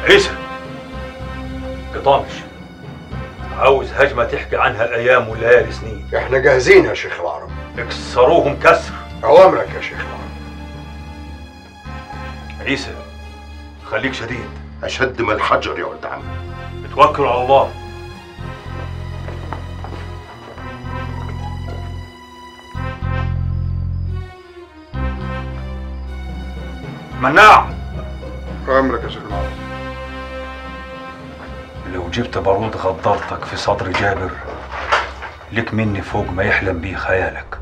عيسى قطامش عاوز هجمة تحكي عنها أيام وليالي سنين احنا جاهزين يا شيخ العرب اكسروهم كسر اوامرك يا شيخ العرب عيسى خليك شديد اشد من الحجر يا ولد عم توكلوا على الله مناع اوامرك يا شيخ العرب لو جبت بارود غدرتك في صدر جابر لك مني فوق ما يحلم بيه خيالك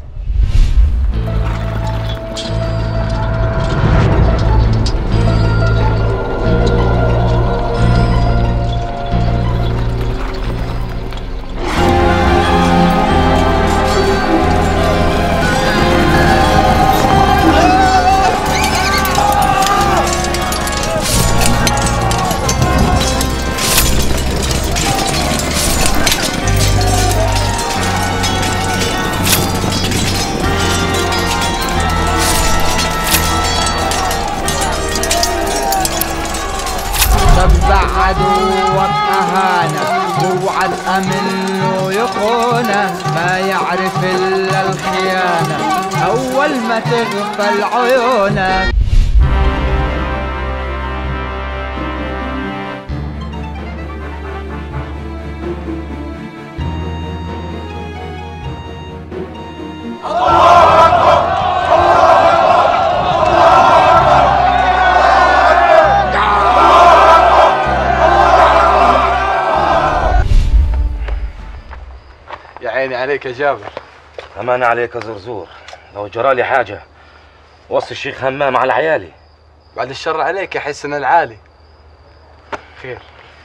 تبع عدوك أهانة اوعى الأمن له يخونه ما يعرف إلا الخيانة أول ما تغفل عيونك يا عيني عليك يا جابر أمان عليك يا زرزور لو جرالي حاجة وصي الشيخ همام على عيالي بعد الشر عليك يا حسن العالي خير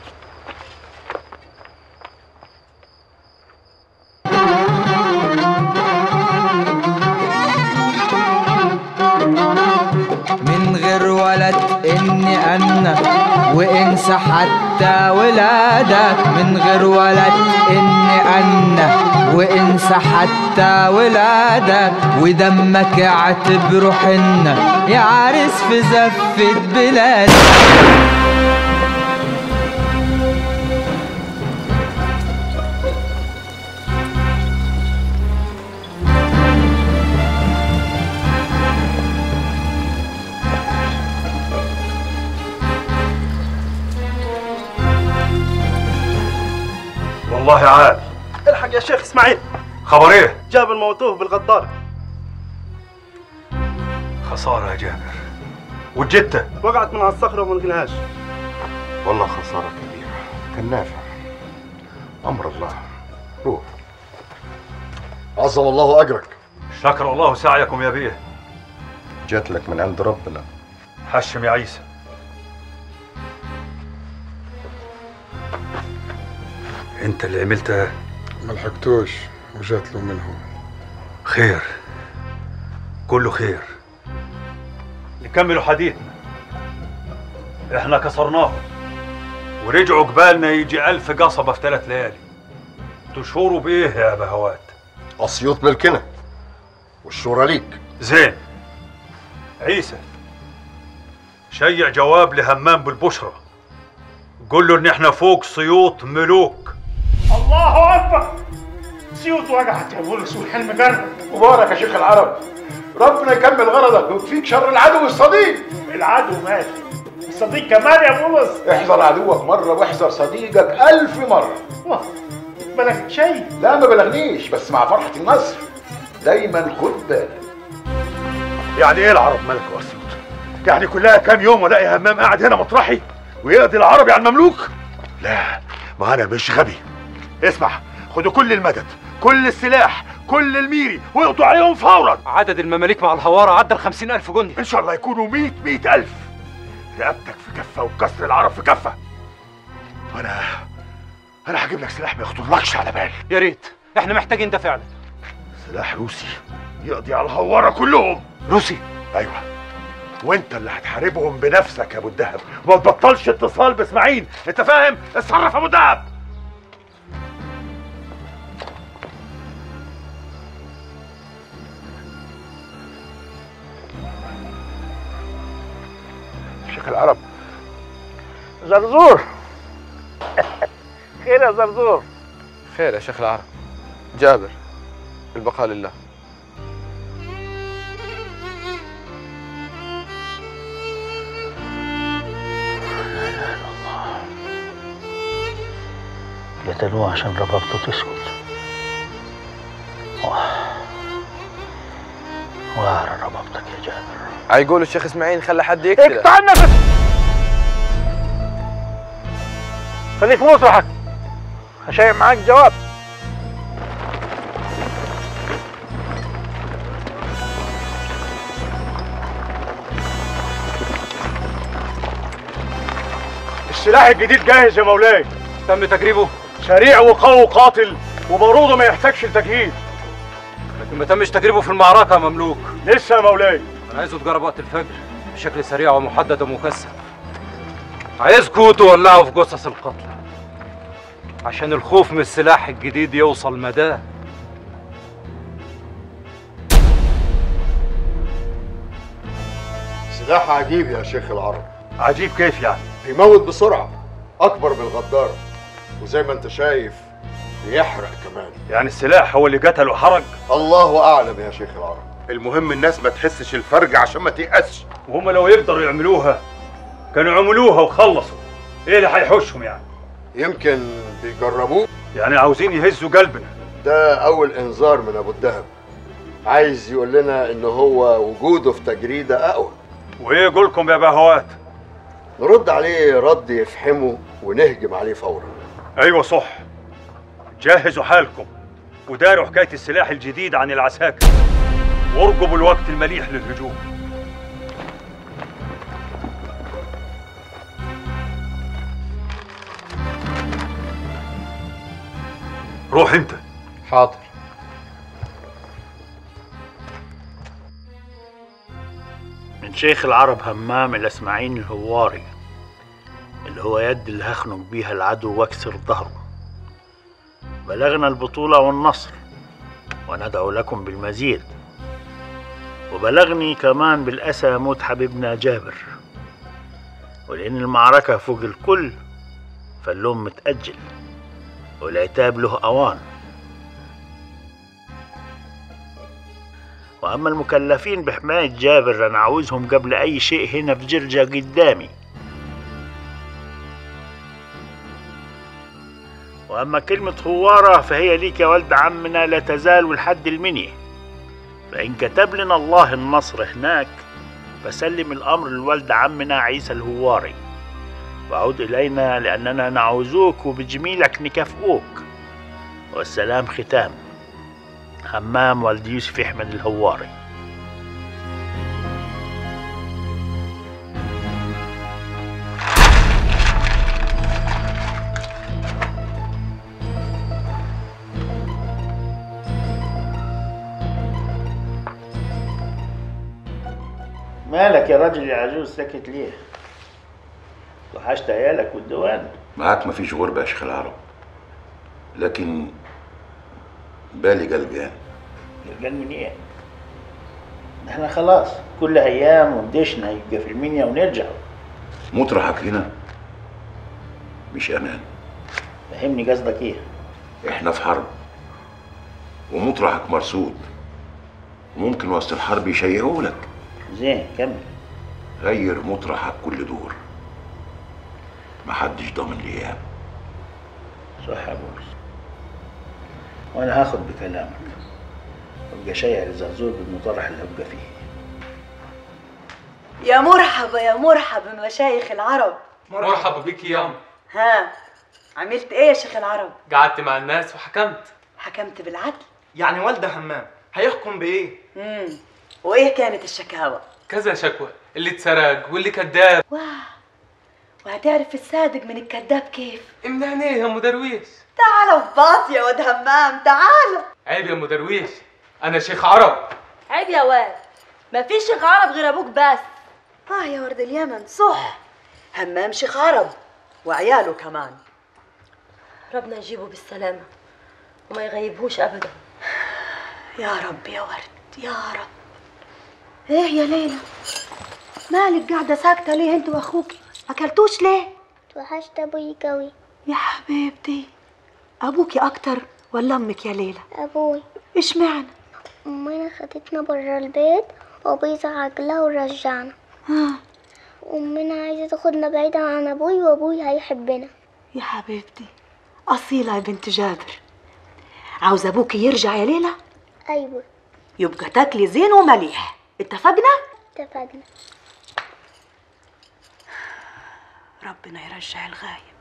من غير ولد إني أنا وإنسى حتى ولادك من غير ولد إني أنا وإنسى حتى ولادك ودمك اعتبره حنة يا عريس في زفة بلادك والله عال الحق يا شيخ اسماعيل خبر ايه جاب الموتوه بالغدارة خسارة يا جابر والجتة وقعت من على الصخرة وما لقيناهاش والله خسارة كبيرة كان نافع أمر الله روح عظم الله اجرك شكر الله سعيكم يا بيه جات لك من عند ربنا حشم يا عيسى انت اللي عملتها ما لحقتوش وجات له منهم خير كله خير نكملوا حديثنا احنا كسرناهم ورجعوا قبالنا يجي ألف قصبة في ثلاث ليالي تشوروا بإيه يا بهوات اسيوط ملكنا والشورى ليك زين عيسى شيع جواب لهمام بالبشرى قول له ان احنا فوق سيوط ملوك الله اكبر سيوط وقعت يا بولس والحلم قرب مبارك يا شيخ العرب ربنا يكمل غرضك ويكفيك شر العدو الصديق العدو مات الصديق كمان يا بولس احذر عدوك مرة واحذر صديقك ألف مرة واه، بلغت شيء لا ما بلغنيش بس مع فرحة النصر دايما خد بالك يعني ايه العرب ملك واسيوط يعني كلها كام يوم والاقي همام قاعد هنا مطرحي ويقضي العربي على المملوك لا ما انا مش غبي اسمع خدوا كل المدد كل السلاح كل الميري واقضوا عليهم فورا عدد المماليك مع الهوارة عدى الخمسين ألف جندي ان شاء الله يكونوا مية مية الف رقبتك في كفة وكسر العرب في كفة انا انا هجيب لك سلاح ما يخطرلكش على بال يا ريت احنا محتاجين ده فعلا سلاح روسي يقضي على الهوارة كلهم روسي ايوه وانت اللي هتحاربهم بنفسك يا ابو الدهب وما تبطلش اتصال باسماعيل انت فاهم اتصرف يا ابو الدهب شيخ العرب زرزور خير يا زرزور خير يا شيخ العرب جابر البقاء لله قتلوه عشان ربابته تسكت وار ربابتك يا جابر هيقول الشيخ اسماعيل خلى حد يقتله اقطع النفس خليك مطرحك هشيع معاك جواب السلاح الجديد جاهز يا مولاي تم تجريبه سريع وقوي وقاتل وباروده ما يحتاجش لتجهيز لكن ما تمش تجريبه في المعركة يا مملوك لسه يا مولاي انا عايزه تجرب وقت الفجر بشكل سريع ومحدد ومكثف عايزكوا تولعوا في جثث القتلى عشان الخوف من السلاح الجديد يوصل مداه سلاح عجيب يا شيخ العرب عجيب كيف يعني بيموت بسرعة أكبر من الغدار وزي ما أنت شايف بيحرق كمان يعني السلاح هو اللي قتل وحرق الله أعلم يا شيخ العرب المهم الناس ما تحسش الفرج عشان ما تيأسش وهم لو يقدروا يعملوها كانوا عملوها وخلصوا ايه اللي هيحوشهم يعني يمكن بيجربوه يعني عاوزين يهزوا قلبنا ده أول إنذار من أبو الدهب عايز يقول لنا إن هو وجوده في تجريدة أقوى وايه قولكم يا بهوات نرد عليه رد يفحمه ونهجم عليه فورا ايوه صح جهزوا حالكم وداروا حكايه السلاح الجديد عن العساكر وارقبوا الوقت المليح للهجوم روح انت حاضر من شيخ العرب همام الاسماعيل الهواري اللي هو يد اللي هخنق بيها العدو واكسر ظهره بلغنا البطولة والنصر وندعو لكم بالمزيد وبلغني كمان بالأسى موت حبيبنا جابر ولأن المعركة فوق الكل فاللوم متأجل والعتاب له أوان وأما المكلفين بحماية جابر أنا عاوزهم قبل أي شيء هنا في جرجة قدامي وأما كلمة خوارة فهي ليك يا ولد عمنا لا تزال لحد المنية فإن كتب لنا الله النصر هناك فسلم الأمر لولد عمنا عيسى الهواري وعود إلينا لأننا نعوزوك وبجميلك نكافئوك والسلام ختام همام والد يوسف أحمد الهواري مالك يا راجل يا عجوز ساكت ليه؟ وحشت عيالك والدوان معاك مفيش غربة يا شيخ العرب لكن بالي قلقان قال من ايه؟ احنا خلاص كل ايام ودشنا يبقى في المنيا ونرجع مطرحك هنا مش امان فهمني قصدك ايه؟ احنا في حرب ومطرحك مرصود وممكن وسط الحرب يشيعولك زين كمل غير مطرحك كل دور محدش ضامن الايام صح يا بولس وانا هاخد بكلامك وابقى شايع الزرزور بالمطرح اللي ابقى فيه يا مرحبا يا مرحبا بمشايخ العرب مرحبا بك يا أم ها عملت ايه يا شيخ العرب قعدت مع الناس وحكمت حكمت بالعدل يعني والده همام هيحكم بإيه؟ امم وايه كانت الشكاوى كذا شكوى اللي اتسرق واللي كذاب واه وهتعرف الصادق من الكذاب كيف من عينيه يا ام درويش تعالوا بباط يا واد همام تعالوا عيب يا ام درويش انا شيخ عرب عيب يا واد ما فيش شيخ عرب غير ابوك بس اه يا ورد اليمن صح همام شيخ عرب وعياله كمان ربنا يجيبه بالسلامة وما يغيبهوش أبدا يا رب يا ورد يا رب ايه يا ليلى مالك قاعده ساكته ليه انت واخوك اكلتوش ليه توحشت ابوي قوي يا حبيبتي ابوكي اكتر ولا امك يا ليلى ابوي اشمعنى امنا خدتنا برا البيت وابوي زعق لها ورجعنا ها امنا عايزه تاخدنا بعيدا عن ابوي وابوي هيحبنا يا حبيبتي اصيله يا بنت جابر عاوز ابوكي يرجع يا ليلى ايوه يبقى تاكلي زين ومليح اتفقنا اتفقنا ربنا يرجع الغايب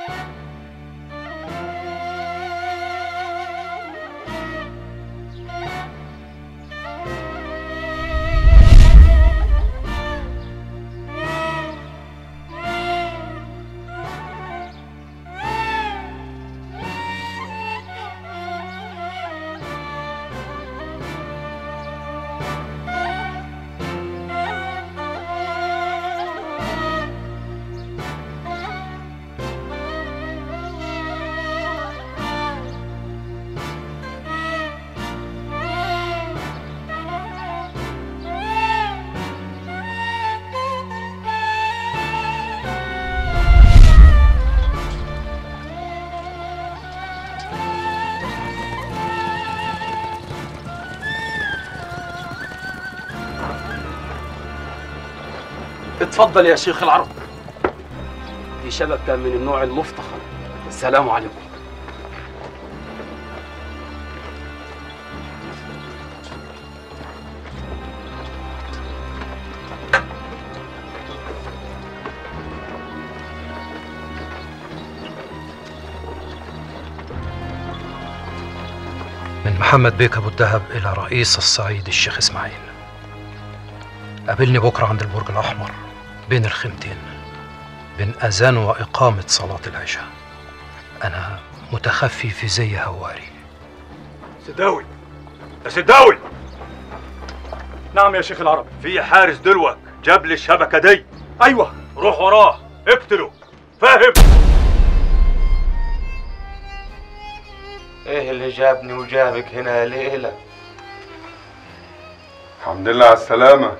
اتفضل يا شيخ العرب دي شبكة من النوع المفتخر السلام عليكم من محمد بيك أبو الدهب إلى رئيس الصعيد الشيخ إسماعيل قابلني بكرة عند البرج الأحمر بين الخيمتين بين أذان وإقامة صلاة العشاء أنا متخفي في زي هواري سداوي يا سداوي نعم يا شيخ العرب في حارس دلوك جاب لي الشبكه دي ايوه روح وراه اقتله فاهم ايه اللي جابني وجابك هنا يا ليلى الحمد لله على السلامة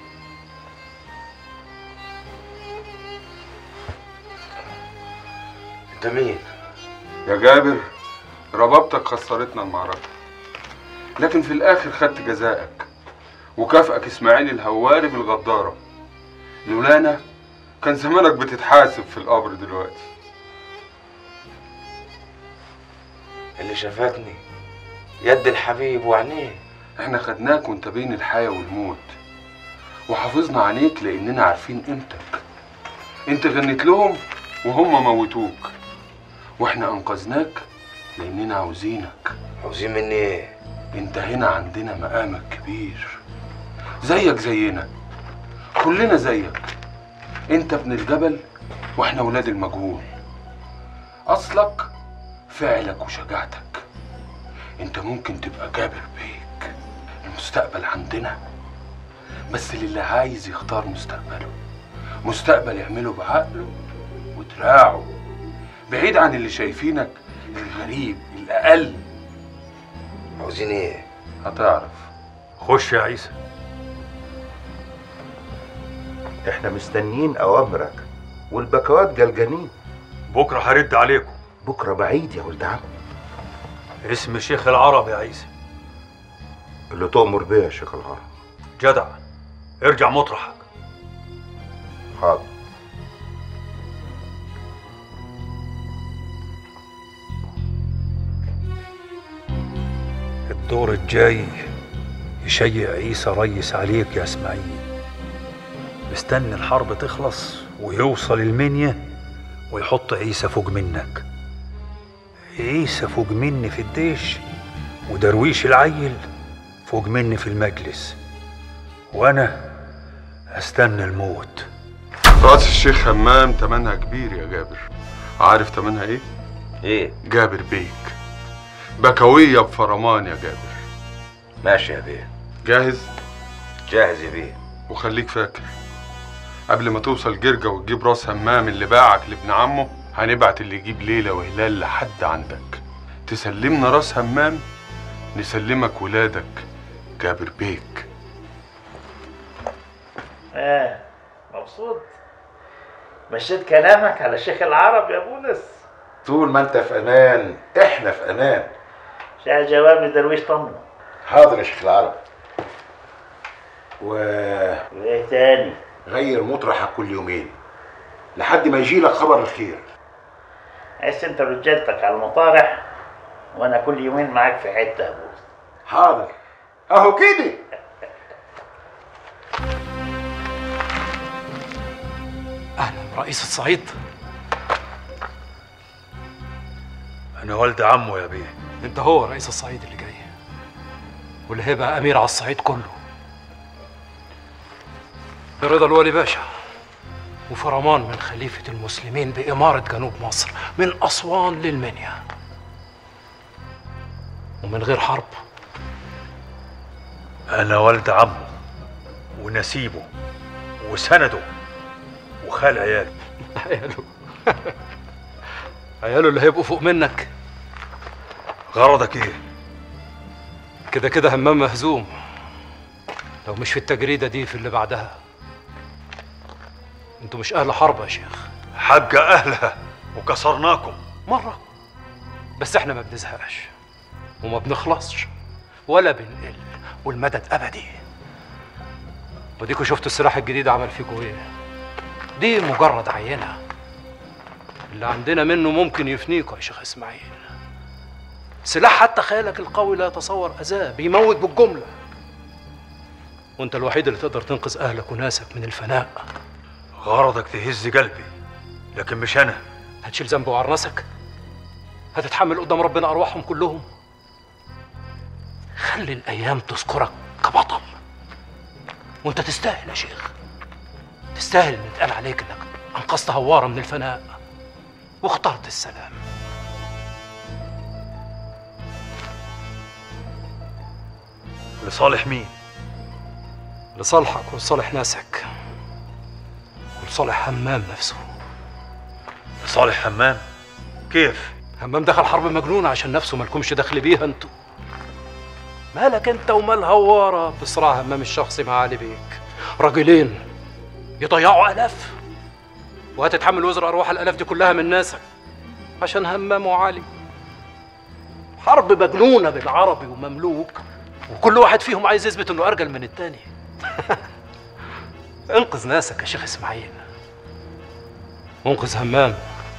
انت مين يا جابر ربابتك خسرتنا المعركة لكن في الآخر خدت جزائك وكافئك إسماعيل الهواري بالغدارة لولانا كان زمانك بتتحاسب في القبر دلوقتي اللي شافتني يد الحبيب وعينيه احنا خدناك وانت بين الحياة والموت وحافظنا عليك لاننا عارفين قيمتك انت غنيت لهم وهم موتوك واحنا انقذناك لاننا عاوزينك عاوزين مني ايه انت هنا عندنا مقامك كبير زيك زينا كلنا زيك انت ابن الجبل واحنا ولاد المجهول اصلك فعلك وشجاعتك انت ممكن تبقى جابر بيك المستقبل عندنا بس للي عايز يختار مستقبله مستقبل يعمله بعقله ودراعه بعيد عن اللي شايفينك الغريب الأقل عاوزين ايه هتعرف خش يا عيسى احنا مستنيين اوامرك والبكوات جلجانين بكره هرد عليكم بكره بعيد يا ولد عم اسم شيخ العرب يا عيسى اللي تؤمر بيه يا شيخ العرب جدع ارجع مطرحك حاضر الدور الجاي يشيع عيسى ريس عليك يا اسماعيل مستني الحرب تخلص ويوصل المنيا ويحط عيسى فوق منك عيسى فوق مني في الديش ودرويش العيل فوق مني في المجلس وانا استنى الموت راس الشيخ همام تمنها كبير يا جابر عارف تمنها ايه؟ ايه جابر بيك بكوية بفرمان يا جابر ماشي يا بيه جاهز؟ جاهز يا بيه وخليك فاكر قبل ما توصل جرجة وتجيب راس همام اللي باعك لابن عمه هنبعت اللي يجيب ليلى وهلال لحد عندك تسلمنا راس همام نسلمك ولادك جابر بيك اه مبسوط مشيت كلامك على شيخ العرب يا بولس طول ما انت في امان احنا في امان شاء جواب لدرويش طمه حاضر يا شيخ العرب و وايه تاني غير مطرحك كل يومين لحد ما يجي لك خبر الخير عايز انت رجالتك على المطارح وانا كل يومين معاك في حته يا بولس حاضر اهو كده اهلا رئيس الصعيد انا والد عمه يا بيه انت هو رئيس الصعيد اللي جاي واللي هيبقى امير على الصعيد كله برضا الولي باشا وفرمان من خليفة المسلمين بإمارة جنوب مصر من أسوان للمنيا ومن غير حرب انا والد عمه ونسيبه وسنده وخال عياله عياله عياله اللي هيبقوا فوق منك غرضك ايه كده كده همام مهزوم لو مش في التجريدة دي في اللي بعدها انتوا مش أهل حرب يا شيخ حاجة أهلها وكسرناكم مرة بس احنا ما بنزهقش وما بنخلصش ولا بنقل والمدد أبدي وديكوا شفتوا السلاح الجديد عمل فيكوا ايه دي مجرد عينة اللي عندنا منه ممكن يفنيكوا يا شيخ اسماعيل سلاح حتى خيالك القوي لا يتصور أذاه بيموت بالجملة وانت الوحيد اللي تقدر تنقذ أهلك وناسك من الفناء غرضك تهز قلبي لكن مش أنا هتشيل ذنب وعر ناسك هتتحمل قدام ربنا أرواحهم كلهم خلي الأيام تذكرك كبطل وانت تستاهل يا شيخ تستاهل ان يتقال عليك انك انقذت هوارة من الفناء واخترت السلام لصالح مين لصالحك ولصالح ناسك ولصالح همام نفسه لصالح همام كيف همام دخل حرب مجنونة عشان نفسه مالكمش دخل بيها انتوا مالك انت ومال هوارة بصراع همام الشخصي مع علي بيك راجلين يضيعوا الاف وهتتحمل وزر ارواح الالاف دي كلها من ناسك عشان همام وعلي حرب مجنونة بين عربي ومملوك وكل واحد فيهم عايز يثبت انه ارجل من التاني انقذ ناسك يا شيخ اسماعيل وانقذ همام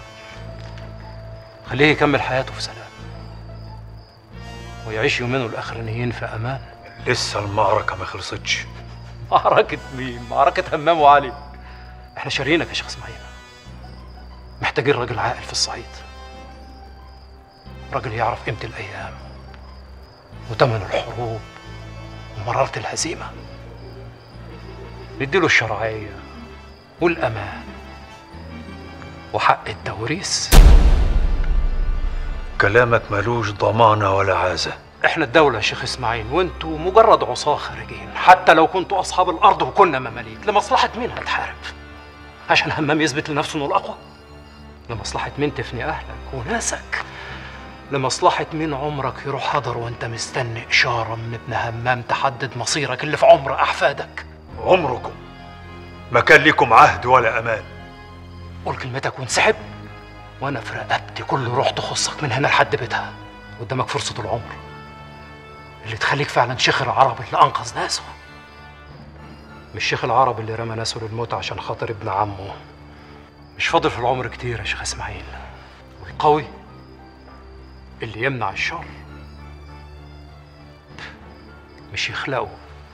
خليه يكمل حياته في سلام ويعيش يومينه الاخرانيين في امان لسه المعركة ما خلصتش معركة مين؟ معركة همام وعلي احنا شارينك يا شيخ اسماعيل محتاجين راجل عاقل في الصعيد راجل يعرف قيمة الأيام وتمن الحروب ومرارة الهزيمة نديله الشرعية والأمان وحق التوريث كلامك ملوش ضمانة ولا عازة احنا الدولة يا شيخ اسماعيل وانتوا مجرد عصاة خارجين حتى لو كنتوا اصحاب الارض وكنا مماليك لمصلحة مين هتحارب؟ عشان همام يثبت لنفسه انه الاقوى؟ لمصلحة مين تفني اهلك وناسك؟ لمصلحة مين عمرك يروح حضر وانت مستني اشارة من ابن همام تحدد مصيرك اللي في عمر احفادك؟ عمركم ما كان لكم عهد ولا أمان قول كلمتك وانسحب وانا في رقبتي كل روح تخصك من هنا لحد بيتها قدامك فرصة العمر اللي تخليك فعلا شيخ العرب اللي انقذ ناسه مش شيخ العرب اللي رمى ناسه للموت عشان خاطر ابن عمه مش فاضل في العمر كتير يا شيخ اسماعيل والقوي اللي يمنع الشر مش يخلقه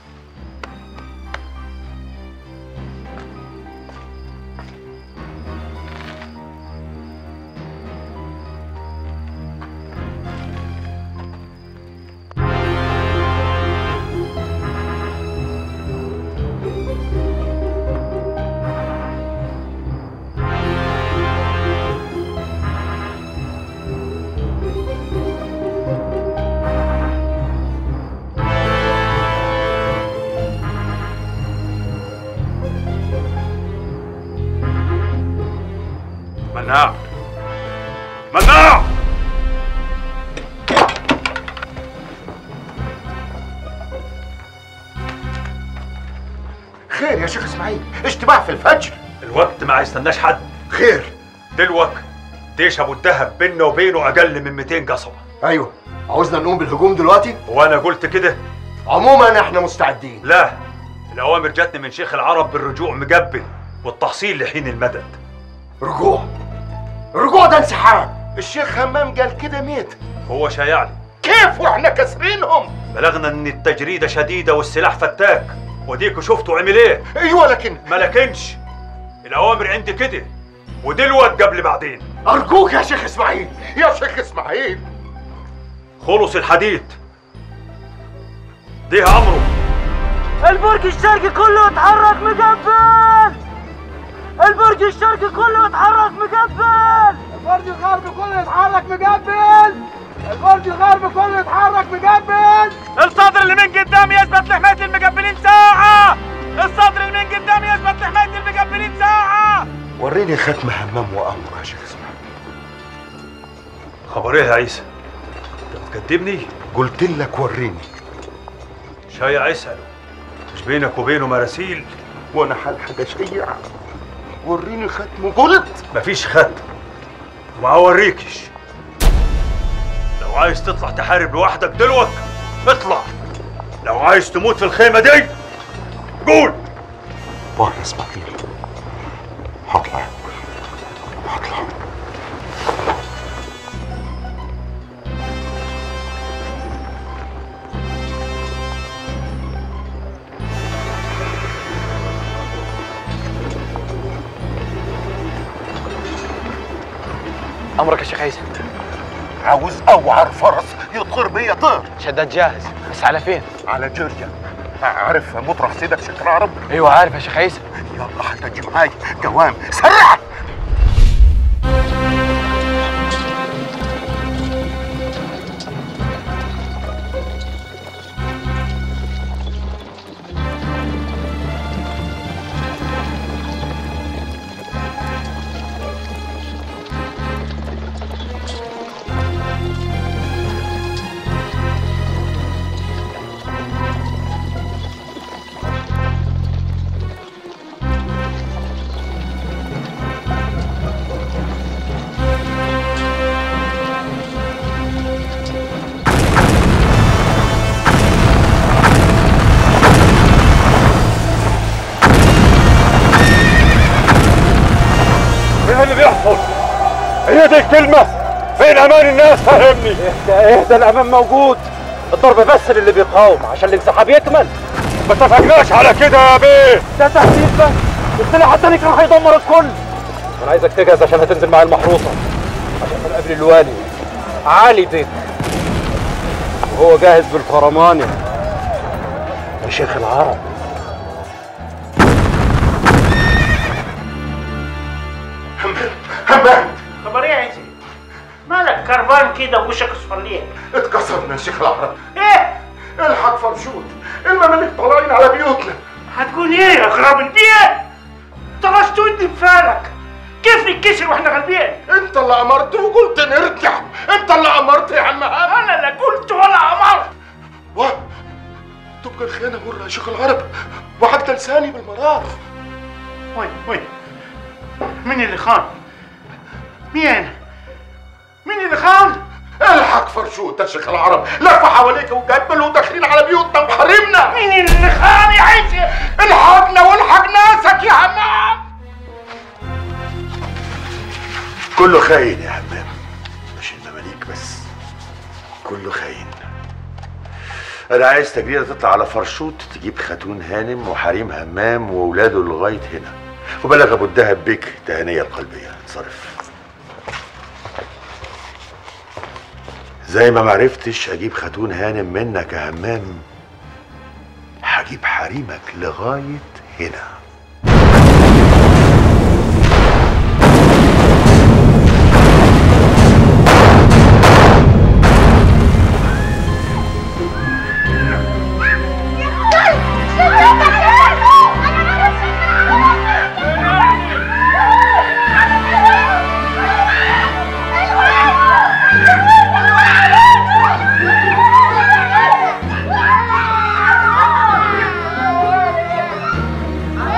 مناع مناع خير يا شيخ اسماعيل اشتباه في الفجر الوقت ما هيستناش حد خير دلوقتي ديش ابو الدهب بيننا وبينه اقل من 200 قصبه ايوه عاوزنا نقوم بالهجوم دلوقتي وانا قلت كده عموما احنا مستعدين لا الاوامر جاتني من شيخ العرب بالرجوع مقبل والتحصيل لحين المدد رجوع رجوع ده انسحاب الشيخ همام قال كده ميت هو شايعني كيف واحنا كاسرينهم بلغنا ان التجريده شديده والسلاح فتاك وديكوا شفتوا عمل ايه ايوه لكن ما لكنش الاوامر عندي كده ودلوقت قبل بعدين ارجوك يا شيخ اسماعيل يا شيخ اسماعيل خلص الحديد ده امره البرج الشرقي كله اتحرك مقبل البرج الشرقي كله اتحرك مقبل البرج الغربي كله يتحرك مقبل البرج الغربي كله يتحرك مقبل الصدر اللي من قدام يثبت لحماية المقبلين ساعة الصدر اللي من قدام يثبت لحماية المقبلين ساعة وريني ختم همام وامره يا شيخ اسماعيل خبر ايه يا عيسى انت بتكدبني قلت لك وريني شايع اساله مش بينك وبينه مراسيل وانا حال حاجه شيع وريني ختم قلت مفيش ختم وما اوريكش لو عايز تطلع تحارب لوحدك دلوقتي اطلع لو عايز تموت في الخيمه دي قول بار اسماعيل هطلع هطلع امرك يا شيخ عيسى عاوز اوعر فرس يطير بيا طير شداد جاهز بس على فين على جورجيا عارف مطرح سيدك شيخ العرب ايوه عارف يا شيخ عيسى يلا هتجي معاي قوام سرع ايه اللي بيحصل؟ هي دي الكلمة فين امان الناس فهمني اهدى اهدى الامان موجود الضرب بس اللي بيقاوم عشان الانسحاب يكمل ما اتفقناش على كده يا بيه ده تهديد بس السلاح التاني كان هيدمر الكل انا عايزك تجهز عشان هتنزل مع المحروسه عشان نقابل الوالي علي بيك وهو جاهز بالفرماني يا شيخ العرب همام خبر ايه يا عيسى؟ مالك كربان كده ووشك اصفر ليه؟ اتكسرنا يا شيخ العرب ايه؟ الحق فرشوت المماليك طالعين على بيوتنا هتكون ايه يا خراب البيت؟ طرشت ودي بفالك كيف نتكسر واحنا غالبين؟ انت اللي امرت وقلت نرجع انت اللي امرت يا عم انا لا قلت ولا امرت و تبقى الخيانه مره يا شيخ العرب وحتى لساني بالمرار وين وين؟ مين اللي خان؟ مين؟ مين اللي خان؟ الحق فرشوت يا شيخ العرب لف حواليك وقبل وداخلين على بيوتنا وحرمنا مين اللي خان يا عيسى؟ الحقنا والحق ناسك يا همام كله خاين يا همام مش المماليك بس كله خاين انا عايز تجريده تطلع على فرشوت تجيب خاتون هانم وحريم همام واولاده لغايه هنا وبلغ ابو الدهب بك تهنيه القلبيه انصرف زي ما معرفتش اجيب خاتون هانم منك يا همام هجيب حريمك لغايه هنا Hey!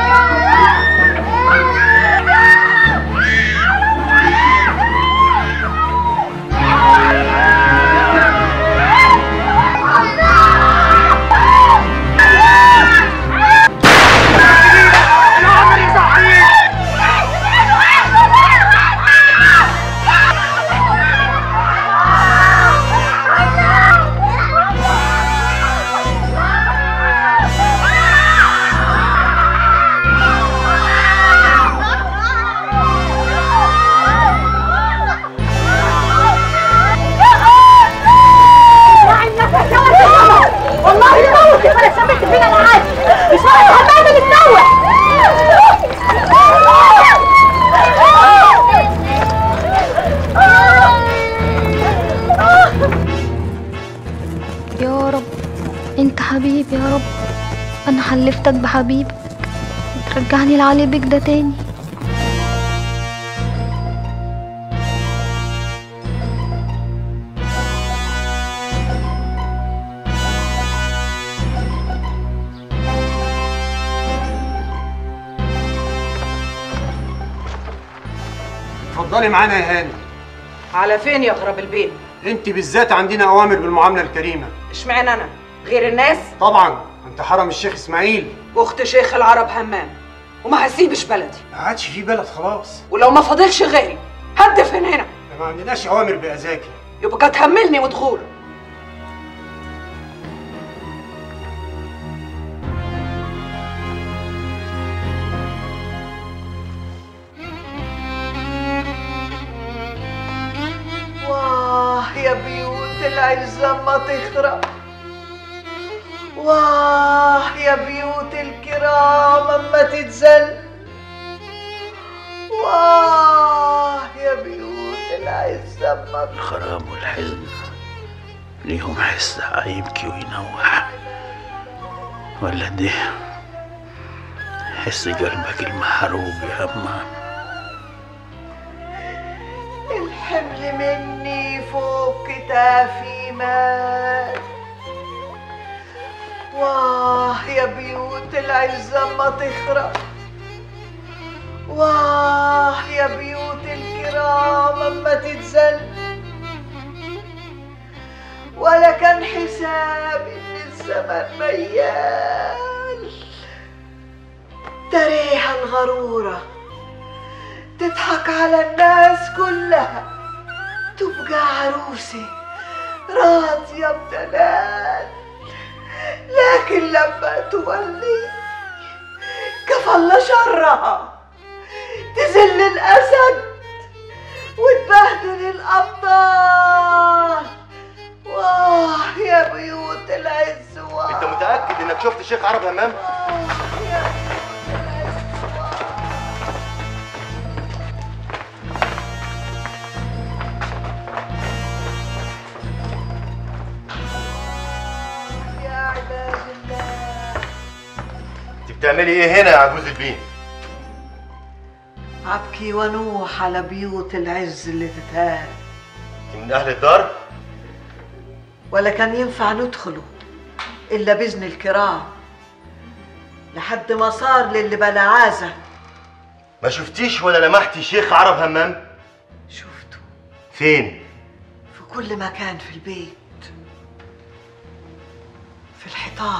كلفتك بحبيبك وترجعني لعلي بيك ده تاني اتفضلي معانا يا هاني على فين يا غراب البيت انت بالذات عندنا اوامر بالمعامله الكريمه اشمعنى انا غير الناس طبعا انت حرم الشيخ اسماعيل اخت شيخ العرب همام وما هسيبش بلدي ما عادش في بلد خلاص ولو ما فاضلش غيري هدفن هنا ما عندناش اوامر باذاكي يبقى تهملني ودخول واه يا بيوت العزة ما تخرب واه يا بيوت الكرام اما تتزل واه يا بيوت العزة ما تخرب الغرام والحزن ليهم حس يبكي وينوح ولا ده حس قلبك المحروق يا همام الحمل مني فوق كتافي مات واه يا بيوت العزة ما تخرب واه يا بيوت الكرام اما تتزل ولا كان حساب ان الزمن ميال تريها الغرورة تضحك على الناس كلها تبقى عروسي راضية بدلال لكن لما تولي كفل شرها تذل الأسد وتبهدل الأبطال واه يا بيوت العز واه انت متاكد انك شفت الشيخ عرب همام يا عباد الله انت بتعملي ايه هنا يا عجوز البين أبكي ونوح على بيوت العز اللي تتهان انت من اهل الدار ولا كان ينفع ندخله إلا بإذن الكرام لحد ما صار للي بلا عازة ما شفتيش ولا لمحتي شيخ عرب همام شفته فين في كل مكان في البيت في الحيطان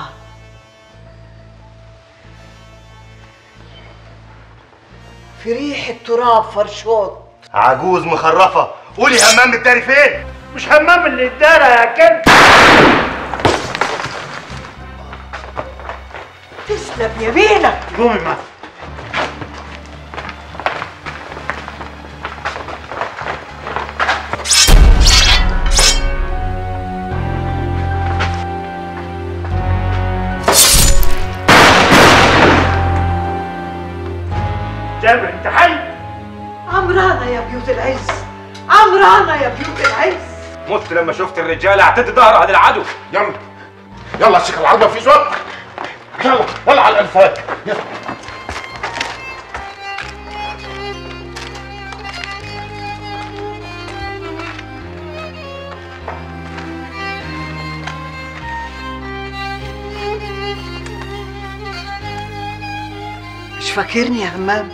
في ريحة تراب فرشوط عجوز مخرفه قولي همام الداري فين مش همام اللي ادانا يا كلب تسلم يمينك قومي معايا جابر انت حي عمرانة يا بيوت العز عمرانة يا بيوت العز مت لما شفت الرجاله اعتدي ظهرها للعدو يلا يلا يا شيخ العرب مفيش وقت يلا يلا على الانفاق يلا مش فاكرني يا همام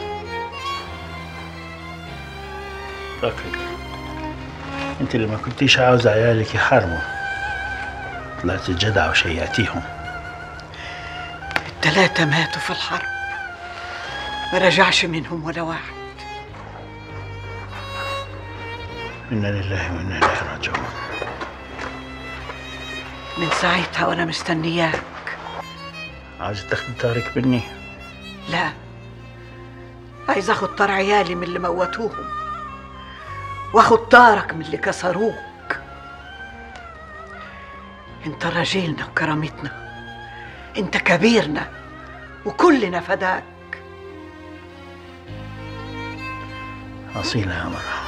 فاكرك انت اللي ما كنتيش عاوز عيالك يحاربوا طلعت جدع وشيعتيهم التلاتة ماتوا في الحرب ما رجعش منهم ولا واحد انا لله وانا اليه راجعون من ساعتها وانا مستنياك عاوز تاخد طارق مني لا عايز اخد طار عيالي من اللي موتوهم واخد طارك من اللي كسروك انت راجلنا وكرامتنا انت كبيرنا وكلنا فداك أصيلة يا مرة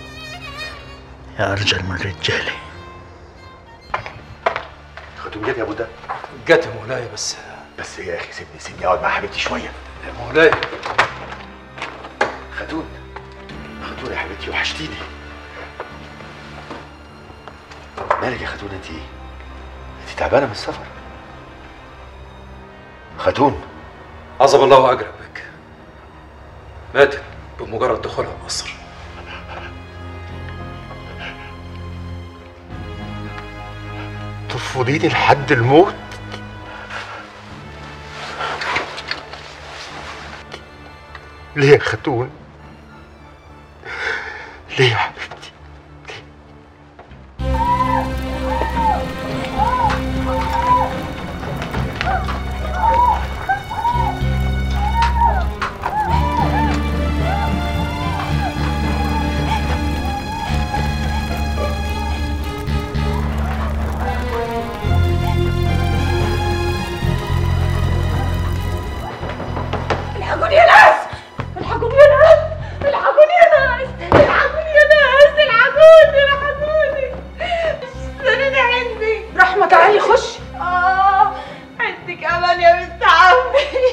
يا أرجل من رجالي ختم جت يا ابو ده جت يا مولاي بس بس يا اخي سيبني سيبني اقعد مع حبيبتي شويه يا مولاي خاتون خاتون يا حبيبتي وحشتيني مالك يا خاتون انت انت تعبانه من السفر خاتون عظم الله اجرك بك ماتت بمجرد دخولها مصر ترفضيني لحد الموت ليه يا خاتون ليه يا حبيبتي الحقوني يا ناس الحقوني يا ناس الحقوني يا ناس الحقوني يا ناس الحقوني الحقوني السنة عندي رحمة تعالي خش اه عندك امان يا بنت عمي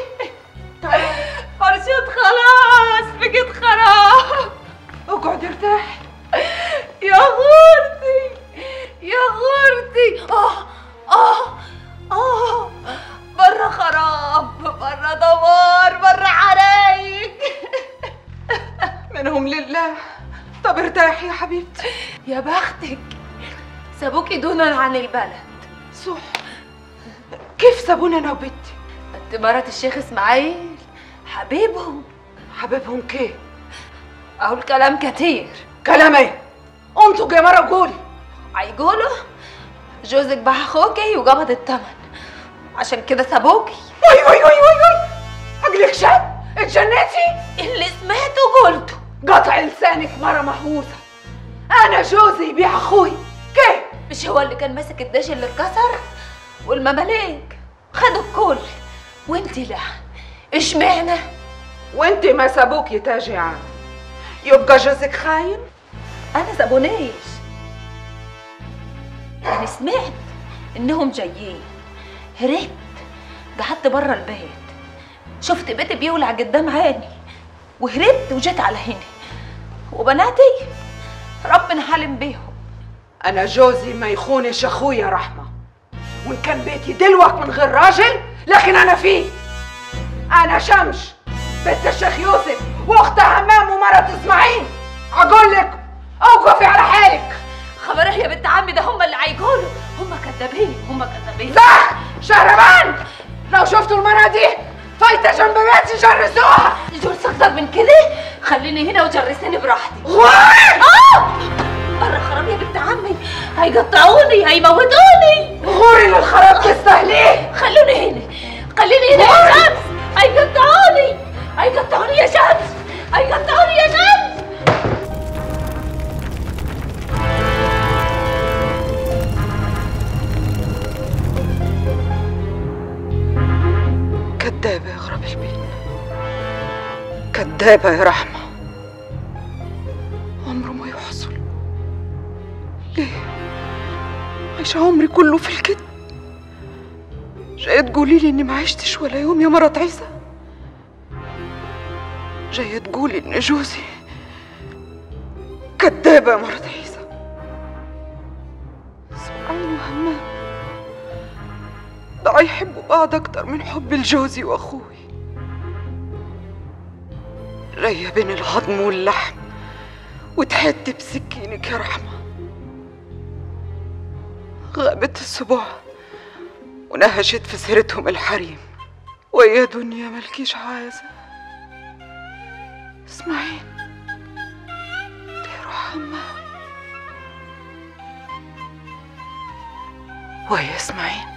فرشة خلاص بقت خراب اقعدي ارتاحي يا غورتي يا غورتي اه اه اه برا خراب برا دمار برا حرايق منهم لله طب ارتاحي يا حبيبتي يا بختك سابوكي دونا عن البلد صح كيف سابونا انا وبنتي انت مرات الشيخ اسماعيل حبيبهم حبيبهم كيف اقول كلام كتير كلام ايه انتوا يا مرة قولي هيقولوا جوزك باع اخوكي وقبض الثمن عشان كده سابوكي وي وي وي وي وي عقلك شد اتجننتي اللي سمعته قلته قطع لسانك مرة مهووسة انا جوزي يبيع اخوي كيف مش هو اللي كان ماسك الدش اللي اتكسر والمماليك خدوا الكل وانت لا اشمعنى وانت ما سابوكي تاجي عام يبقى جوزك خاين انا سابونيش انا سمعت انهم جايين هربت قعدت برا البيت شفت بيتي بيولع قدام عيني وهربت وجيت على هنا وبناتي ربنا حالم بيهم انا جوزي ما يخونش اخويا رحمه وان كان بيتي دلوك من غير راجل لكن انا فيه انا شمش بنت الشيخ يوسف واختها همام ومرة اسماعيل اقول لك اوقفي على حالك خبره يا بنت عمي ده هم اللي هيقولوا هم كذابين هم كذابين صح شهربان لو شفتوا المرة دي فايتة جنب بيتي جرسوها جرس اكتر من كده خليني هنا وجرسيني براحتي غور اه بره خراب يا بنت عمي هيقطعوني هيموتوني غوري للخراب تستاهليه خلوني هنا خليني هنا يا شمس هيقطعوني هيقطعوني يا شمس هيقطعوني يا شمس كدابة يا غراب البين كدابة يا رحمة عمره ما يحصل ليه عايشة عمري كله في الكذب جاية تقولي لي اني ما عشتش ولا يوم يا مرات عيسى جاية تقولي ان جوزي كدابة يا مرات عيسى اسماعيل وهمام ده يحبوا بعض اكتر من حب لجوزي واخوي جاية بين العظم واللحم وتحدي بسكينك يا رحمة غابت السبوع ونهشت في سيرتهم الحريم ويا دنيا ملكيش عازة اسمعين روح حمام ويا اسمعين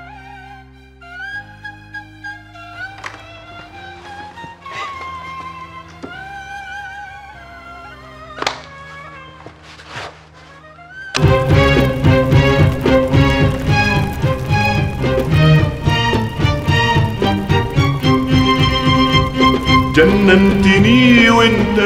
جننتني وانت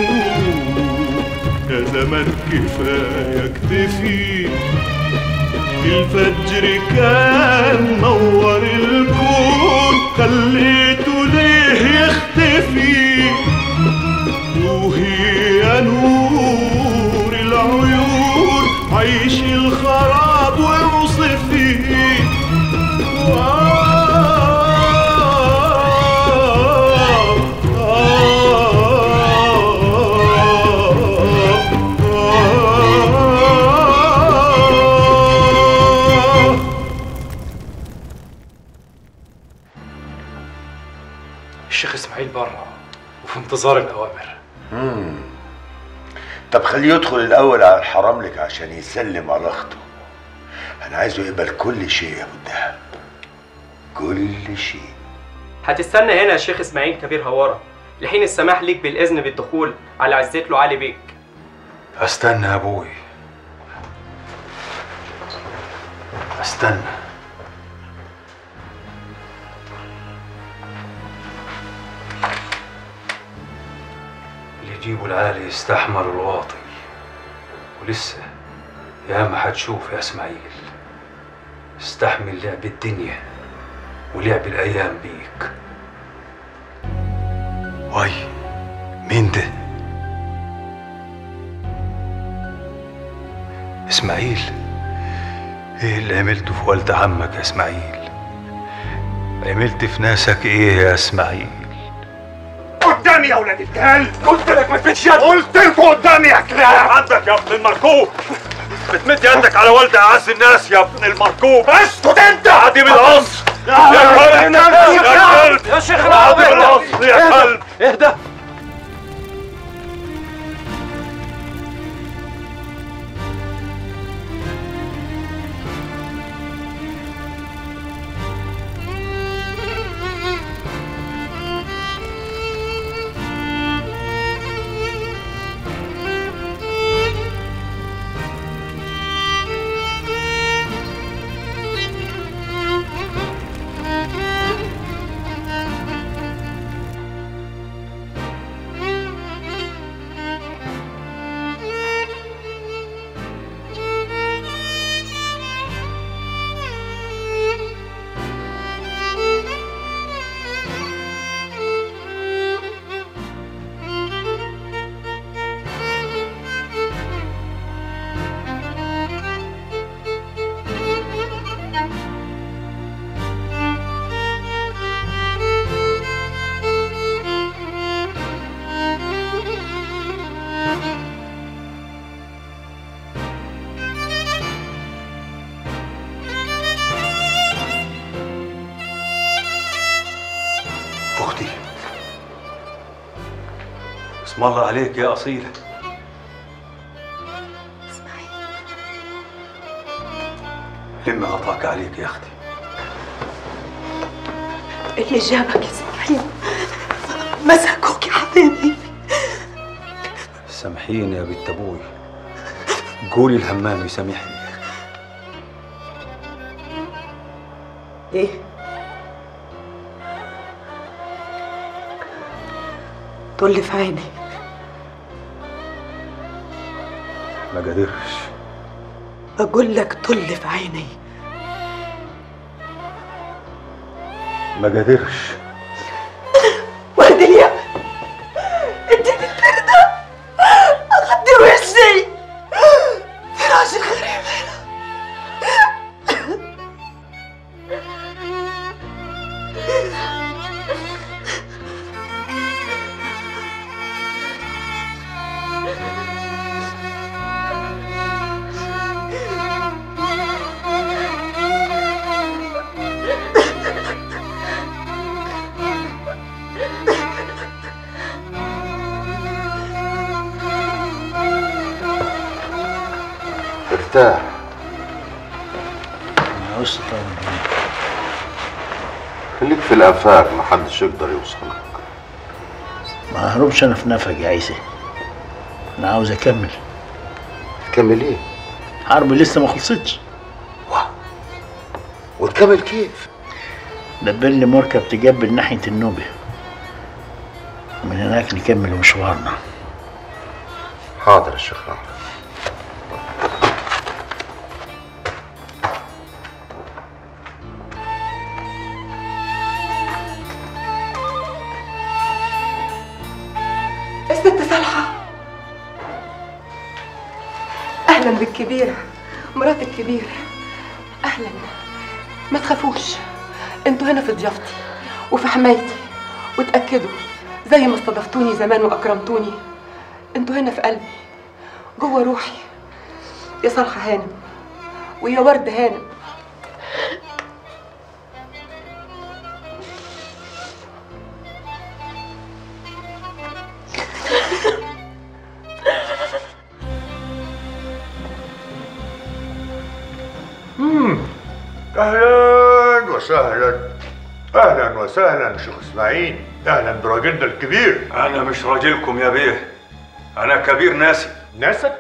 مجنون يا زمان كفايه اكتفي الفجر كان نور الكون خليته ليه يختفي توهي يا نور العيون عيش الخراب واوصفي الشيخ اسماعيل بره وفي انتظار الاوامر مم. طب خليه يدخل الاول على الحرام لك عشان يسلم على اخته انا عايزه يقبل كل شيء يا ابو الدهب كل شيء هتستنى هنا يا شيخ اسماعيل كبير هوارة لحين السماح ليك بالإذن بالدخول على عزت له علي بيك استنى يا ابوي استنى اللي يجيبوا العالي يستحمل الواطي ولسه يا ما هتشوف يا اسماعيل استحمل لعب الدنيا ولعب الايام بيك واي مين ده اسماعيل ايه اللي عملته في والد عمك يا اسماعيل عملت في ناسك ايه يا اسماعيل قدامي يا ولاد الكلب قلت لك ما تمدش يدك قلت لكم قدامي يا كلاب عندك يا ابن المركوب بتمد يدك على والد اعز الناس يا ابن المركوب اسكت انت عديم القصر يا كلب يا كلب يا شيخ عديم العربي القصر يا كلب اهدى اختي اسم الله عليك يا اصيله لما غطاك عليك يا اختي اللي جابك يا اسماعيل مسكوك يا حبيبي سامحيني يا بنت ابوي قولي الهمام يسامحني ايه طل في عيني ما قدرش بقول لك طل في عيني ما قدرش ورد اليمن اديني البردة اغدي وشي فراش الغريب هنا ارتاح عاوز تطمن خليك في الافاق محدش يقدر يوصلك ما ههربش انا في نفق يا عيسى انا عاوز اكمل تكمل ايه حربي لسه ما خلصتش وتكمل كيف دبر لي مركب تجبل ناحية النوبة من هناك نكمل مشوارنا حاضر يا شيخ رعد الست صالحة أهلا بالكبيرة مرات الكبير أهلا ما تخافوش انتوا هنا في ضيافتي وفي حمايتي وتأكدوا زي ما استضفتوني زمان وأكرمتوني انتوا هنا في قلبي جوه روحي يا صالحة هانم ويا ورد هانم مم. اهلا وسهلا اهلا وسهلا شيخ اسماعيل اهلا براجلنا الكبير انا مش راجلكم يا بيه انا كبير ناسي ناسك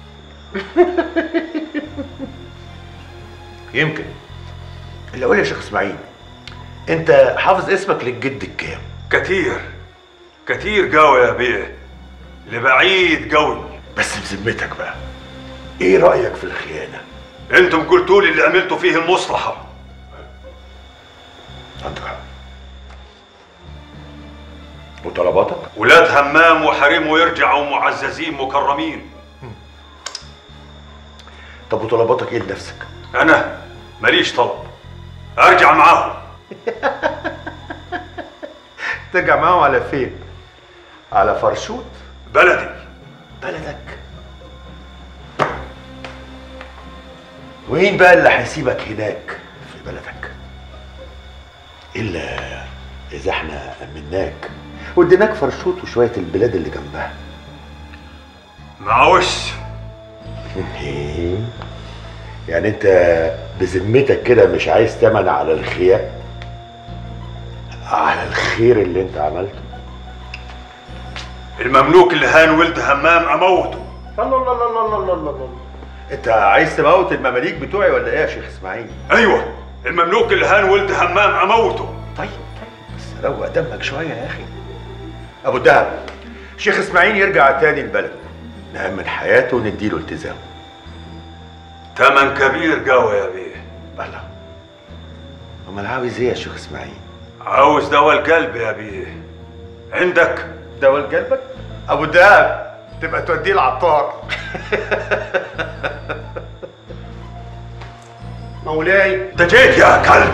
يمكن اللي اقول يا شيخ اسماعيل انت حافظ اسمك للجد الكام كتير كتير قوي يا بيه لبعيد قوي بس بذمتك بقى ايه رايك في الخيانه انتم قلتوا لي اللي عملتوا فيه المصلحه عندك حق وطلباتك ولاد همام وحريمه يرجعوا معززين مكرمين طب وطلباتك ايه لنفسك انا ماليش طلب ارجع معاهم ترجع معاهم على فين على فرشوت بلدي بلدك ومين بقى اللي هيسيبك هناك في بلدك الا اذا احنا امناك واديناك فرشوت وشويه البلاد اللي جنبها معوش إيه؟ يعني انت بذمتك كده مش عايز تمن على الخياء على الخير اللي انت عملته المملوك اللي هان ولد همام اموته الله الله الله الله الله الله الله انت عايز تموت المماليك بتوعي ولا ايه يا شيخ اسماعيل ايوه المملوك اللي هان ولد همام اموته طيب بس روق دمك شويه يا اخي ابو الدهب شيخ اسماعيل يرجع تاني البلد نأمن حياته ونديله التزامه تمن كبير قوي يا بيه الله امال عاوز ايه يا شيخ اسماعيل عاوز دواء القلب يا بيه عندك دواء قلبك ابو الدهب تبقى توديه العطار مولاي انت جيت يا كلب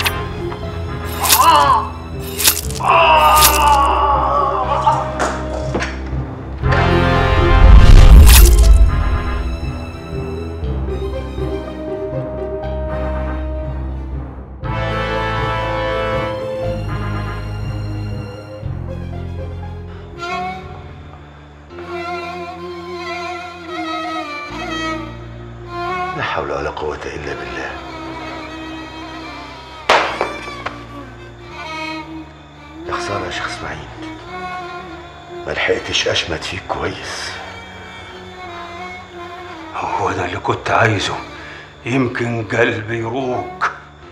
لا حول ولا قوة إلا بالله يا خسارة يا شيخ اسماعيل ما لحقتش أشمت فيك كويس هو ده اللي كنت عايزه يمكن قلبي يروق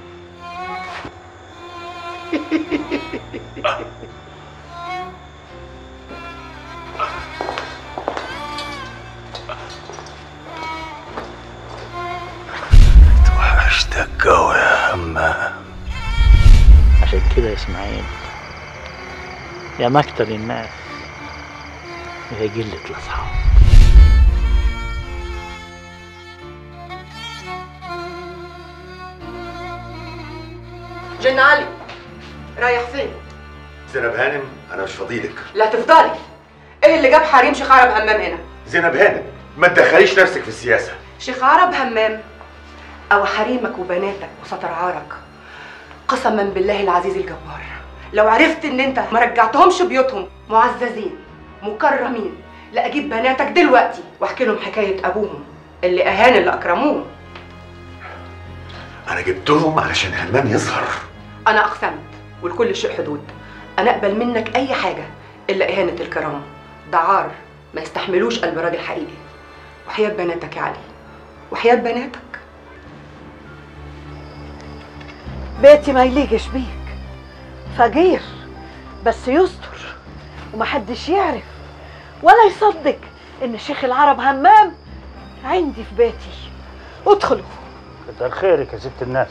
توحشتك قوي يا همام عشان كده يا اسماعيل يا مكتب الناس يا قلة الأصحاب جن علي رايح فين؟ زينب هانم أنا مش فضيلك لا تفضلي ايه اللي جاب حريم شيخ عرب همام هنا؟ زينب هانم ما تدخليش نفسك في السياسة شيخ عرب همام او حريمك وبناتك وستر عارك قسما بالله العزيز الجبار لو عرفت ان انت ما رجعتهمش بيوتهم معززين مكرمين لا اجيب بناتك دلوقتي واحكي لهم حكايه ابوهم اللي اهان اللي اكرموه أنا جبتهم علشان همام يظهر انا اقسمت ولكل شيء حدود انا اقبل منك اي حاجه الا اهانه الكرامه ده عار ما يستحملوش قلب راجل حقيقي وحياه بناتك يا علي وحياه بناتك بيتي ما يليقش بيك فقير بس يستر ومحدش يعرف ولا يصدق ان شيخ العرب همام عندي في بيتي ادخلوا كتر خيرك يا ست الناس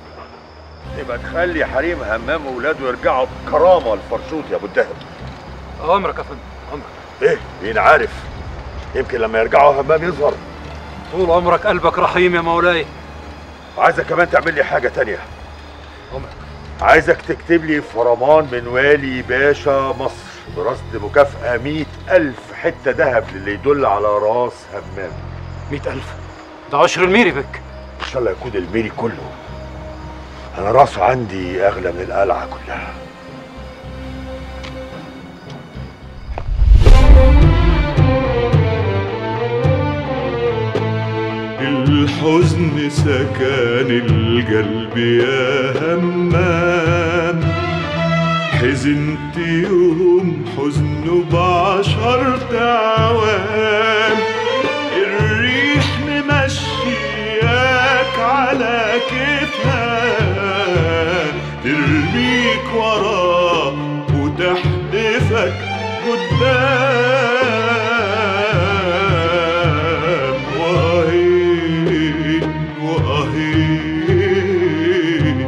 يبقى تخلي حريم همام وولاده يرجعوا بكرامة الفرشوط يا أبو الدهب اوامرك يا فندم امرك ايه مين عارف يمكن لما يرجعوا همام يظهر طول عمرك قلبك رحيم يا مولاي عايزك كمان تعمل لي حاجه تانية عايزك تكتب لي فرمان من والي باشا مصر برصد مكافأة مئة ألف حتة ذهب للي يدل على راس همام مئة ألف ده عشر الميري بك إن شاء الله يكون الميري كله أنا راسه عندي أغلى من القلعة كلها الحزن سكن القلب يا همام حزنت يوم حزنه بعشرة عوام الريح ممشياك على كتفها ترميك وراه وتحدفك قدام وأهين وأهين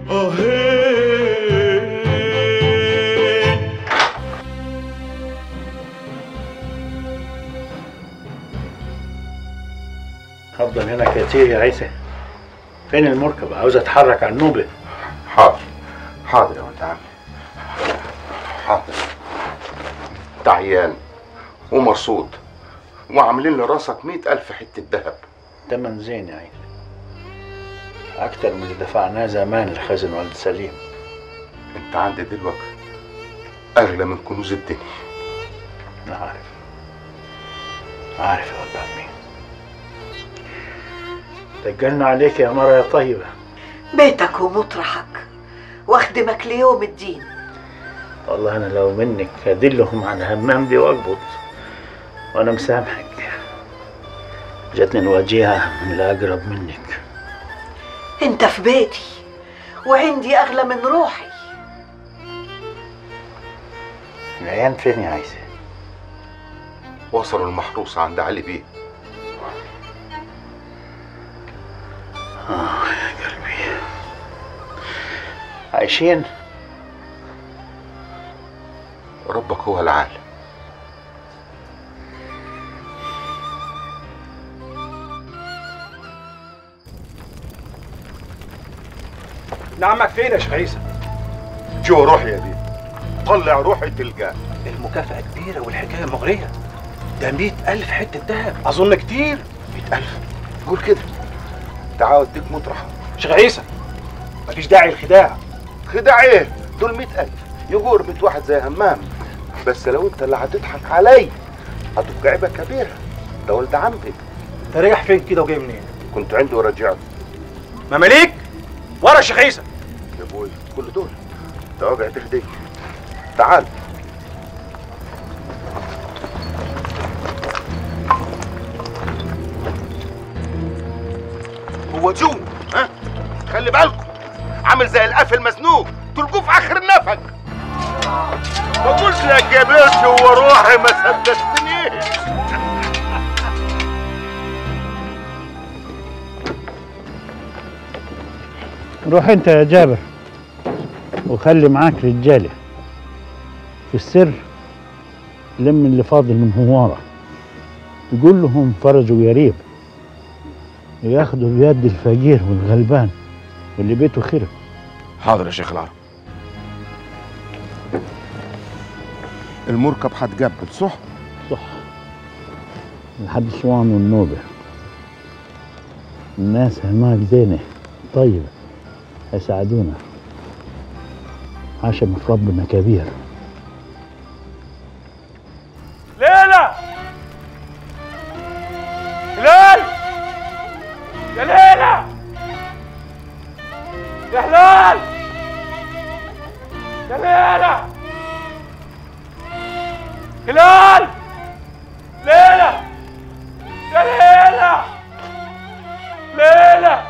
أهين هفضل هنا كتير يا عيسى فين المركب عاوز اتحرك على النوبه حاضر حاضر يا ولد عمي حاضر انت عيان ومرصود وعاملين لراسك مئة ألف حتة ذهب تمن زين يا عيسى اكتر من اللي دفعناه زمان لخزن والد سليم انت عندي دلوقتي أغلى من كنوز الدنيا انا عارف عارف يا ولد عمي دجلنا عليك يا مرة يا طيبة بيتك ومطرحك واخدمك ليوم الدين والله انا لو منك هدلهم على همام دي واقبض وانا مسامحك جاتني الوجيهة من الاقرب منك انت في بيتي وعندي اغلى من روحي العيان فين يا عيسى وصلوا المحروسة عند علي بيه اه يا قلبي عايشين ربك هو العالم نعمك فين يا شيخ عيسى؟ جو روحي يا بيه طلع روحي تلقاه المكافأة كبيرة والحكاية مغرية ده مئة ألف حتة ذهب أظن كتير مئة ألف قول كده تعال اديك مطرح شيخ عيسى مفيش داعي للخداع خداع ايه دول مئة ألف يجور مئة واحد زي همام بس لو انت اللي هتضحك علي هتبقى عيبة كبيرة ده ولد عمي انت رايح فين كده وجاي منين؟ كنت عنده ورجعت مماليك ورا يا شيخ عيسى يا ابوي كل دول ده وجع تهديك تعال هو جو ها خلي بالكم عامل زي القف المزنوق تلقوه في اخر النفق ما قلت لك يا باشا هو روحي ما صدقتنيش روح انت يا جابر وخلي معاك رجاله في السر لم اللي فاضل من هوارة تقول لهم فرجوا يريب ياخدوا بيد الفقير والغلبان واللي بيته خرب حاضر يا شيخ العرب المركب هتجبل صح صح لحد اسوان والنوبة الناس هناك زينة طيبة هيساعدونا عشم في ربنا كبير ليلى هلال يا ليلى يا هلال يا ليلى هلال ليلى يا ليلى ليلى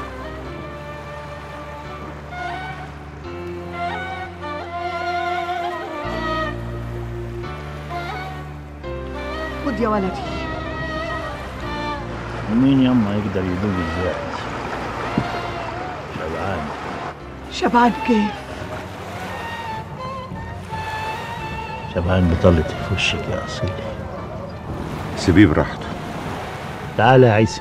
خد يا ولدي ومين يما يقدر يدوق الزيت شبعان شبعان كيف شبهان بطلت في وشك يا أصيل سيبيه براحته تعال يا عيسى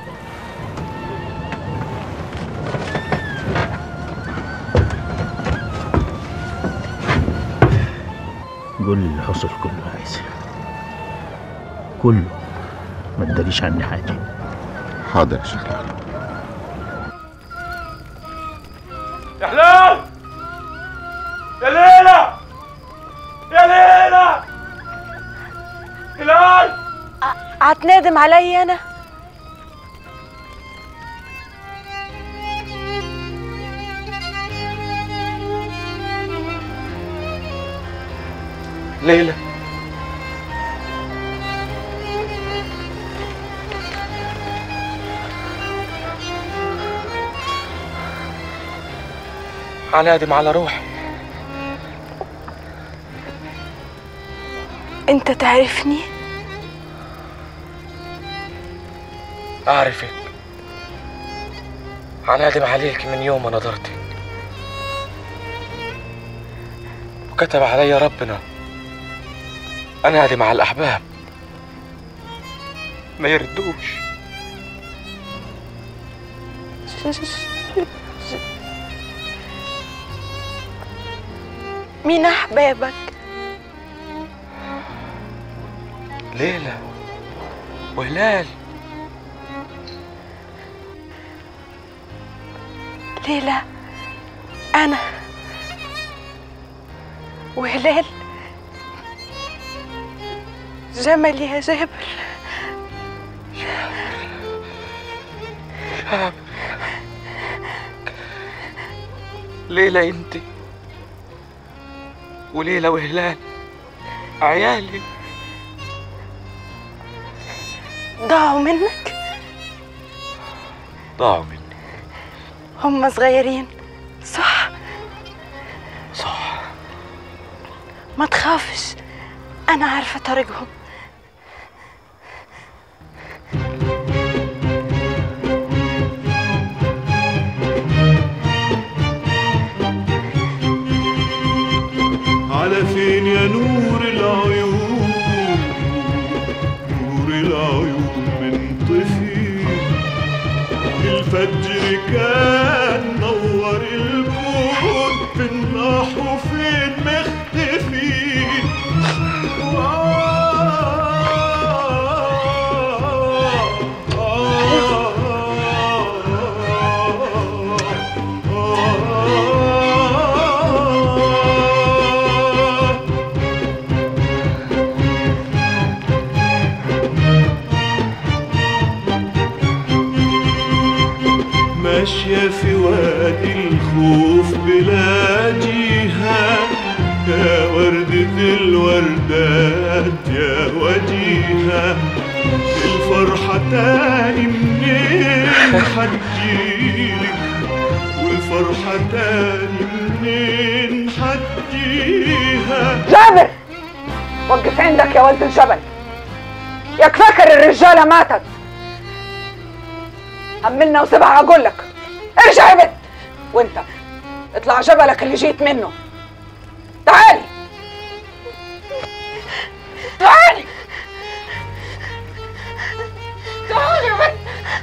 قول لي اللي حصل كله يا عيسى كله ما تداريش عني حاجة حاضر يا شيخ العالم يا حلال يا ليلى يا ليلى هلال هتنادم عليا انا ليلى هنادم على روحي انت تعرفني أعرفك هنادم عليك من يوم ما نظرتك وكتب علي ربنا أنادم على الأحباب ما يردوش مين احبابك ليلى وهلال ليلى انا وهلال جمل يا جابر شاب ليلى انت وليلى وهلال عيالي ضاعوا منك ضاعوا مني هم صغيرين صح صح ما تخافش انا عارفه طريقهم على فين يا نور العيون نور العيون من طفي الفجر كان نور الكون فين راحوا فين مختفين ماشية في وادي الخوف بلا جهة يا وردة الوردات يا وجيهة الفرحة تاني منين حتجيلك والفرحة تاني منين حتجيها جابر وقف عندك يا ولد الجبل ياك فاكر الرجالة ماتت همنا وسيبها اقول لك ارجع يا بنت وانت اطلع جبلك اللي جيت منه تعالي تعالي تعالي يا بنت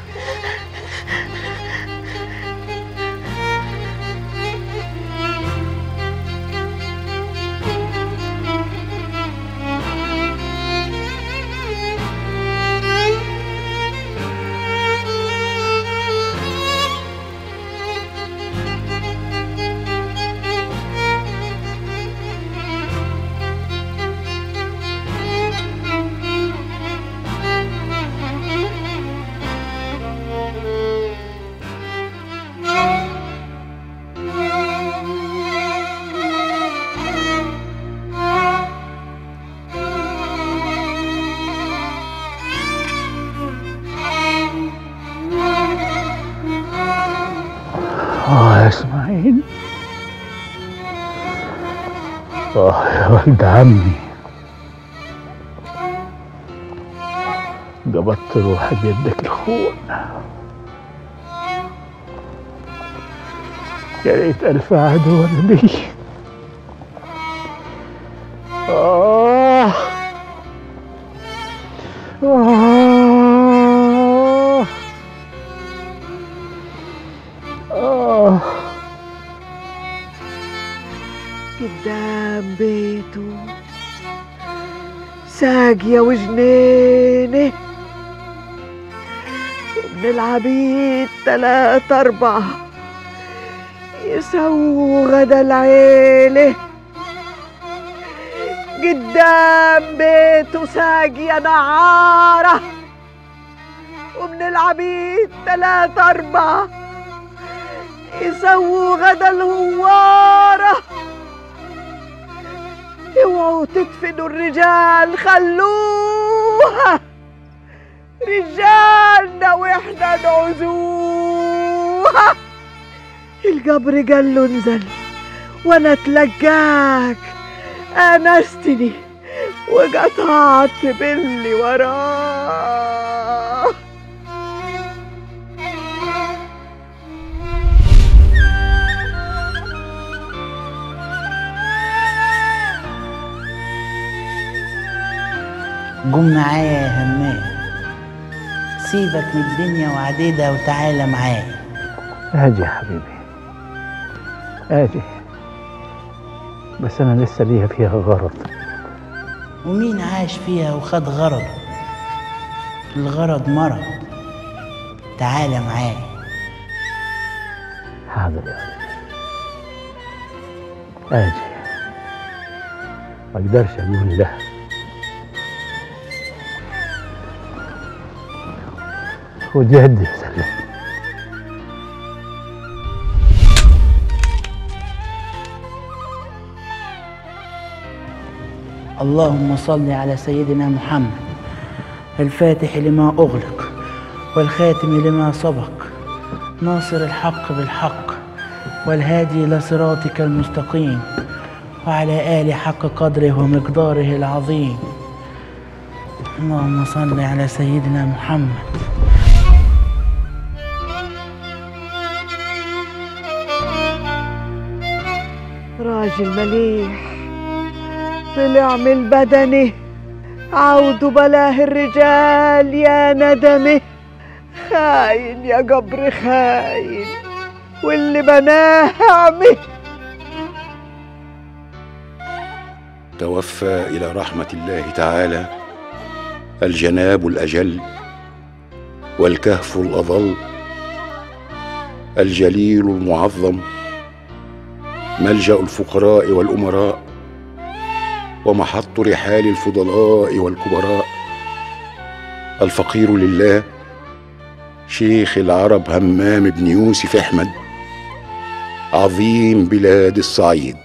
آه يا إسماعيل آه يا ولد عمي قبضت روحي بيدك الخون يا ريت ألف عدو ولا لي آه آه آه قدام بيته ساقية وجنينة ومن العبيد تلاتة أربعة يسووا غدا العيلة قدام بيته ساقية نعارة ومن العبيد تلاتة أربعة يسووا غدا الهوارة اوعوا تدفنوا الرجال خلوها رجالنا واحنا نعزوها القبر قال له انزل وانا اتلقاك انستني وقطعت باللي وراه قوم معايا يا همام سيبك من الدنيا وعديدها وتعالى معايا اجي يا حبيبي اجي بس انا لسه ليها فيها غرض ومين عاش فيها وخد غرض الغرض مرض تعالى معايا حاضر يا حبيبي اجي ما اقدرش اقول لا وجهدي سلام اللهم صل على سيدنا محمد الفاتح لما أغلق والخاتم لما سبق ناصر الحق بالحق والهادي إلى صراطك المستقيم وعلى آل حق قدره ومقداره العظيم اللهم صل على سيدنا محمد راجل مليح طلع من البدنه عودوا بلاه الرجال يا ندمه خاين يا قبر خاين واللي بناه عمه توفى إلى رحمة الله تعالى الجناب الأجل والكهف الأظل الجليل المعظم ملجأ الفقراء والأمراء ومحط رحال الفضلاء والكبراء الفقير لله شيخ العرب همام بن يوسف أحمد عظيم بلاد الصعيد